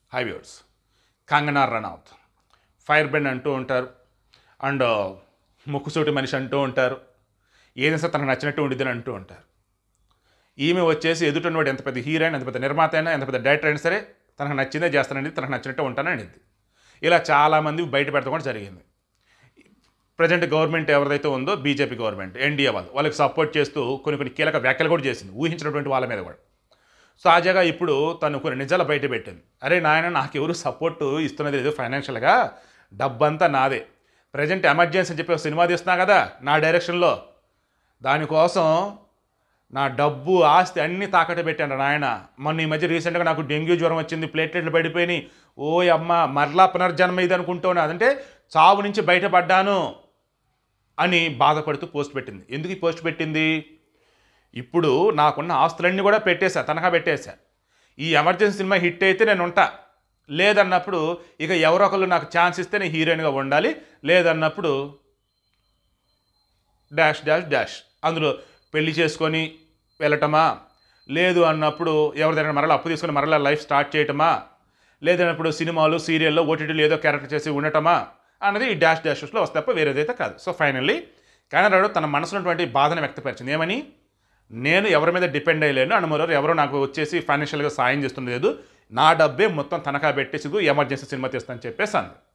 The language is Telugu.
high viewers Kangana Ranaut fire brand అంటూ ఉంటారు అండ్ ముక్కుసూటి మనిషి అంటూ ఉంటారు ఏదైనా సరే తనకు నచ్చినట్టు ఉండిద్దని అంటూ ఉంటారు ఈమె వచ్చేసి ఎదుటిన్నవాడు ఎంత పెద్ద హీరోయిన్ ఎంత పెద్ద నిర్మాత అయినా ఎంత పెద్ద డైరెక్టర్ అయినా సరే తనకు నచ్చిందే చేస్తానండి తనకు నచ్చినట్టు ఉంటానని అనిద్ది ఇలా చాలామంది బయట పెడతాం కూడా జరిగింది ప్రజెంట్ గవర్నమెంట్ ఎవరిదైతే ఉందో బీజేపీ గవర్నమెంట్ ఎన్డీఏ వాళ్ళు వాళ్ళకి సపోర్ట్ చేస్తూ కొన్ని కొన్ని కీలక వ్యాఖ్యలు కూడా చేసింది ఊహించినటువంటి వాళ్ళ మీద కూడా తాజాగా ఇప్పుడు తను కొన్ని నిజాలు బయట పెట్టింది అరే నాయన నాకు ఎవరు సపోర్ట్ ఇస్తున్నది లేదు ఫైనాన్షియల్గా డబ్బంతా నాదే ప్రజెంట్ ఎమర్జెన్సీ అని చెప్పి ఒక సినిమా తీస్తున్నా కదా నా డైరెక్షన్లో దానికోసం నా డబ్బు ఆస్తి అన్నీ తాకట్టు పెట్టాను నాయన మొన్న ఈ మధ్య రీసెంట్గా నాకు డెంగ్యూ జ్వరం వచ్చింది ప్లేట్లెట్లు పడిపోయినాయి ఓ అమ్మ మరలా పునర్జన్మ ఇది అనుకుంటూనే అదంటే చావు నుంచి బయటపడ్డాను అని బాధపడుతూ పోస్ట్ పెట్టింది ఎందుకు ఈ పోస్ట్ పెట్టింది ఇప్పుడు నాకున్న ఆస్తులన్నీ కూడా పెట్టేశా తనఖా పెట్టేశా ఈ ఎమర్జెన్సీ సినిమా హిట్ అయితే నేను ఉంటా లేదన్నప్పుడు ఇక ఎవరో ఒకళ్ళు నాకు ఛాన్స్ ఇస్తే నేను హీరోయిన్గా ఉండాలి లేదన్నప్పుడు డాష్ డాష్ డాష్ అందులో పెళ్లి చేసుకొని వెళ్ళటమా లేదు అన్నప్పుడు ఎవరి దగ్గర మరలా అప్పు తీసుకొని మరలా లైఫ్ స్టార్ట్ చేయటమా లేదన్నప్పుడు సినిమాలు సీరియల్లో ఓటీటీలు ఏదో క్యారెక్టర్ చేసి ఉండటమా అన్నది ఈ డాష్ డాషెస్లో వస్తే తప్ప వేరేదైతే కాదు సో ఫైనల్లీ కెనడాలో తన మనసులోటువంటి బాధను వ్యక్తపరిచింది ఏమని నేను ఎవరి మీద డిపెండ్ అయ్యలేను అండ్ మరో ఎవరో నాకు వచ్చేసి ఫైనాన్షియల్గా సాయం చేస్తున్నది లేదు నా డబ్బే మొత్తం తనఖా పెట్టేసి ఎమర్జెన్సీ సినిమా తీస్తానని చెప్పేసి అంది